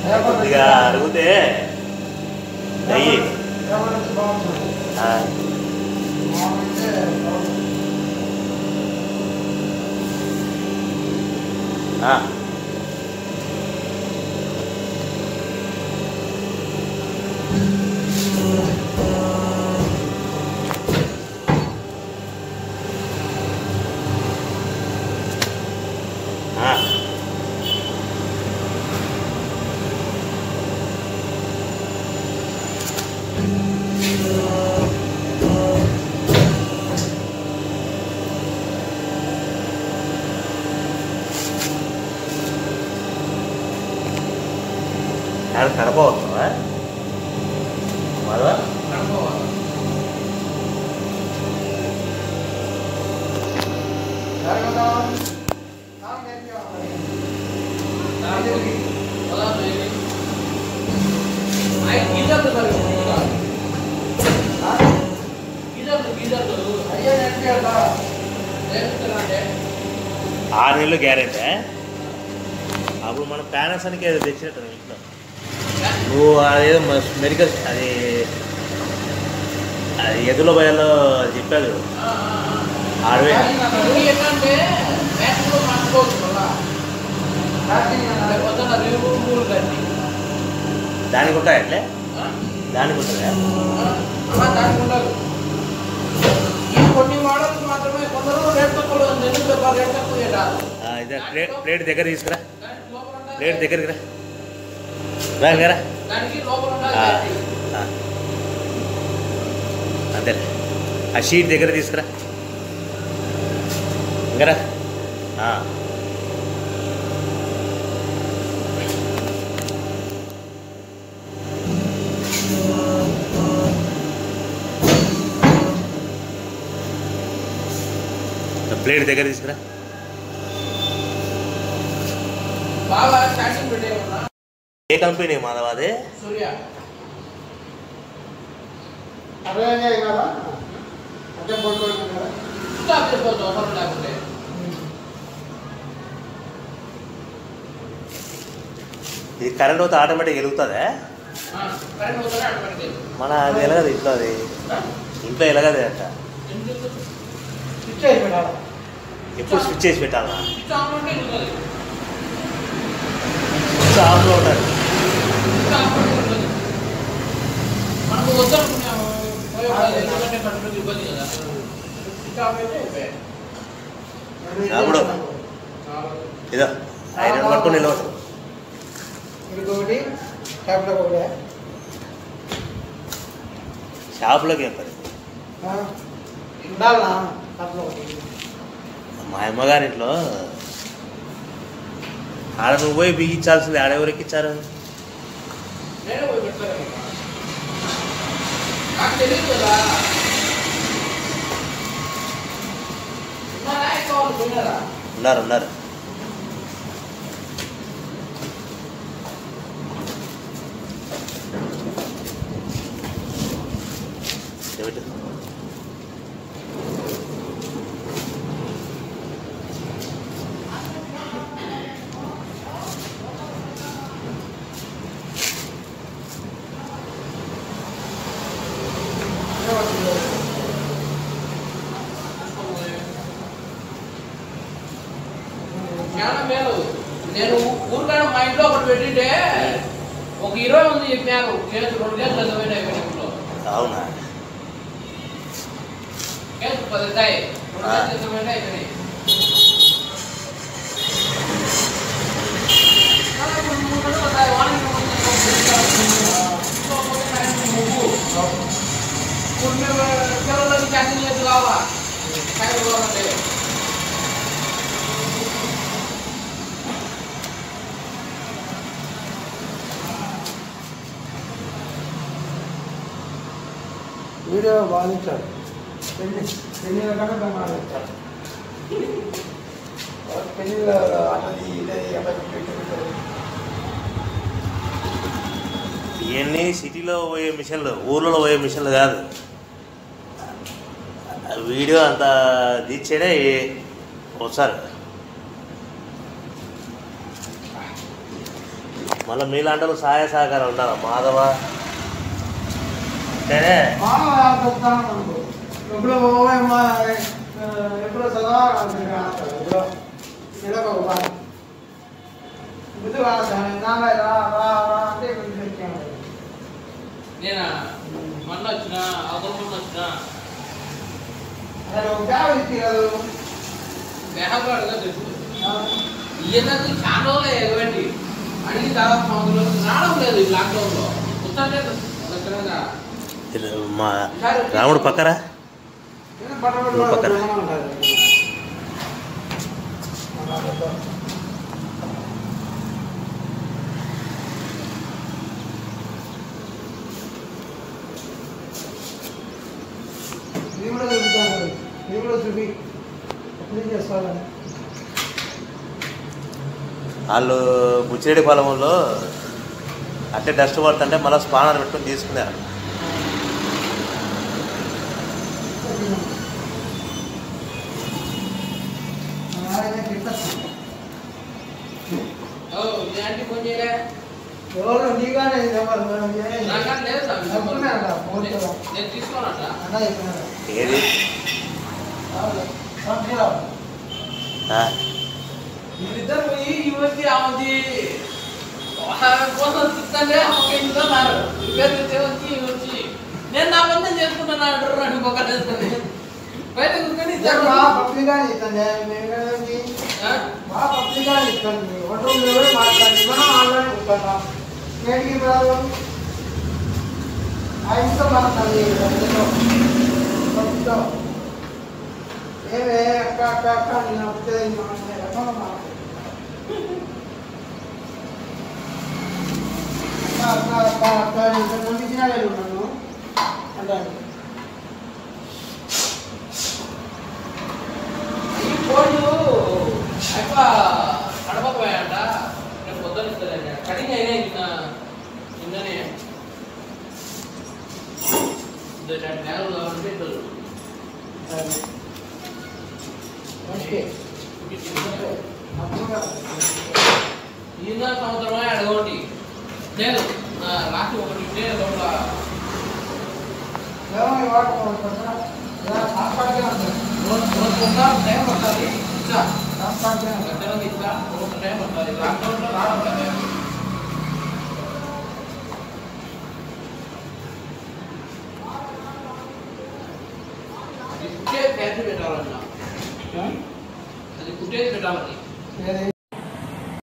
కొద్దిగా అడిగితే నెయ్యి ఆ, ఆ. ఆ. ಯಾರು ಕಡಪ ಹೋಗ್ತವ ಮಾಧವ ఆరు నెలలు గ్యారెంటీ అప్పుడు మనం ప్యానసన్కి ఏదో తెచ్చినట్టు ఇంట్లో నువ్వు అదేదో మెడికల్ అది అది ఎదుల భయాల్లో చెప్పాడు ఆరు వేలు ఏంటంటే బ్యాంకులో మార్చుకోవచ్చు మళ్ళా లేకపోతే నా రేపు మూడు కట్టి దానికి ఉంటాయి అట్లే దానికి ఉంటుందా అలా దానికి ఉండదు ఈ కొన్ని మోడల్స్ మాత్రమే కొందరు రేట్ తక్కువ ఉంది ఎందుకు చెప్పారు రేట్ తక్కువ రాదు ఆ, ఇదే ప్లేట్ ప్లేట్ దగ్గర తీసుకురా దానికి లోపల ఉండాలి ప్లేట్ దగ్గరికి రా రా ఇంకా రా దానికి లోపల ఉండాలి ఆ, గట్టి. ఆ. అంతేలే ఆ షీట్ దగ్గర తీసుకురా ఇంకా రా ఆ. ప్లేట్ దగ్గర తీసుకురా బాగా స్టార్టింగ్ పెట్టే ఉన్నా ఏ కంపెనీ మాధవ అది సూర్య స్టాప్ చేసుకోవచ్చు అవసరం లేకుంటే ఇది కరెంట్ పోతే ఆటోమేటిక్ వెలుగుతుందా ఆ, కరెంట్ పోతేనే ఆటోమేటిక్ మన అది ఎలగదు ఇంట్లో అది ఇంట్లో ఎలగదు అంట ఎందుకు ఎప్పుడు స్విచ్ చేసి పెట్టాలా స్విచ్ ఆన్ ఉంటే ఉంటుంది స్విచ్ ఆఫ్లో ఉండాలి స్విచ్ ఆఫ్ ఉంటే ఉంటుంది మనకు వద్దనుకున్నాము పోయేవాళ్ళు ఎందుకంటే కరెంట్ ఇబ్బంది కదా స్విచ్ ఆఫ్ అయితే అయిపోయాయి. అప్పుడు ఇదో ఐరన్ పట్టుకొని నిలవచ్చు ఇంకొకటి ట్యాబ్లో ఒకటే షాప్లోకి ఏం పని ఉండాలా ట్యాబ్లో ఒకటి మా అమ్మగారింట్లో ఆడ నువ్వు పోయి బిగించాల్సింది ఆడెవరికి ఇచ్చారు నేనే పోయి పెడతాను కదా. నాకు తెలియదు కదా ఉన్నారా ఇంకా వాళ్ళు పోయినారా ఉన్నారు ఉన్నారు ఏమిటి చాలా మేలు నేను ఊరికాడ మా ఇంట్లో ఒకటి పెట్టింటే ఒక ఇరవై మంది చెప్పారు కేసు రెండు కేసులు నిజమైన ఇంట్లో అవునా కేసు పది ఉంటాయి రెండు ఆ. కేసులు నిజమైన అయిపోయినాయి చాలా ఇప్పుడు మూడు రోజులు అవుతాయి, వారానికి ఒక కేసు ఇంట్లో పోతే సాయంత్రం ముగ్గు. ఇప్పుడు మేము పిల్లలకి క్యాన్సిల్ చేసి కావాలా సాయంత్రం కావాలంటే వీడియో బాగా ఇచ్చాడు పెళ్లి పెళ్లిల కన్నా బాగా ఇచ్చాడు పెళ్లిలో అన్నది ఇదని అన్నది పెట్టాడు ఇవన్నీ సిటీలో పోయే మిషన్లు ఊర్లలో పోయే మిషన్లు కాదు ఆ వీడియో అంత తీర్చేడే ఒకసారి మళ్ళీ మీలాంటి వాళ్ళు సహాయ సహకారం ఉండాలి మాధవ అంటేనే ఎప్పుడు పోవే మా ఎప్పుడు చదవా ఎప్పుడో నెలకు ఒక బాధ బుద్ధి కాదు నాన్న రా రా రా అంటే ఇప్పుడు తెచ్చాను. నేను మొన్న వచ్చిన అవతల మొన్న వచ్చిన అసలు బ్యాగ్ ఇచ్చి కదా దేహంలో అడగా తెలుసు ఈయనకు చాలా రోజులు ఎగబెట్టి అడిగి దాదాపు సంవత్సరం రోజులు రావడం లేదు ఈ లాక్డౌన్లో వస్తుంటే లక్షణంగా ఇది మా రాముడు పక్కరా పట్టబడి నువ్వు పక్కన. ఉంటుంది ఇది కూడా చూపిస్తాను ఇది కూడా చూపి ఎప్పుడు చేస్తాను వాళ్ళు బుచ్చిరెడ్డి పొలంలో అట్లే డస్ట్ పడుతుంటే మళ్ళీ స్పానర్ పెట్టుకొని తీసుకున్నారు ఓ ఇలాంటి ఫోన్ చేయలే ఎవరు నీగానే నాకన్నా లేదు సార్ మీ నెంబర్. చెప్తున్నాడు ఫోన్ నేను- చేయాలి నేను తీసుకోనట్లా అన్నా చెప్పినాడు ఏది సంవత్సరాలు ఆ, వీళ్ళిద్దరు పోయి ఈ వచ్చి ఆమెది ఆమె కోసం చూస్తుంటే ఆమె ఇంట్లో ఉన్నారు ఇద్దరు వచ్చి వచ్చి ఈ వచ్చి నేను నా పని చేసుకుంటున్నాను అంటారు రెండు పొగలేసుకొని బయట కూర్చొని ఇద్దరు బాగా పబ్లిక్గానే ఇస్తాను మేము కదండి ఆ? బాగా పబ్లిక్గానే ఇస్తాను హోటల్ కూడా మాట్లాడి మనం ఆన్లైన్ కూర్చుంటాం నేటికి రాదు ఆ ఇంట్లో మాట్లాడి ఇంట్లో ఏమే అక్క అక్క అక్క నేను వస్తే మాట్లాడే అక్క అక్క అక్క ఇంత పంపించినా లేదు నన్ను అంటాను ఈ కోళ్ళు అయిపో కడపకపోయాయంట రేపు పొద్దున ఇస్తారండి కటింగ్ అయినాయి నిన్న నిన్ననే ఇద్దరు రెండు నెలలు కావాలంటే ఇద్దరు ఓకే అప్పుడు ఈయన సంవత్సరమే అడగండి లేదు నా రాత్రి ఒకటి ఉంటే లోపల ఏమో వాడుకోవచ్చు హాస్పిటల్కే ఉంటుంది రోజు రోజు ఒక టైం పడుతుంది ఇచ్చా హాస్పిటల్కే ఉంటుంది గంటలకు ఇచ్చా ఒక టైం పడుతుంది లాక్డౌన్లో రావడం లేదు అది కుట్టే ఫ్యాక్టరీ పెట్టాలన్నా అది కుట్టేది పెట్టాలని ఏది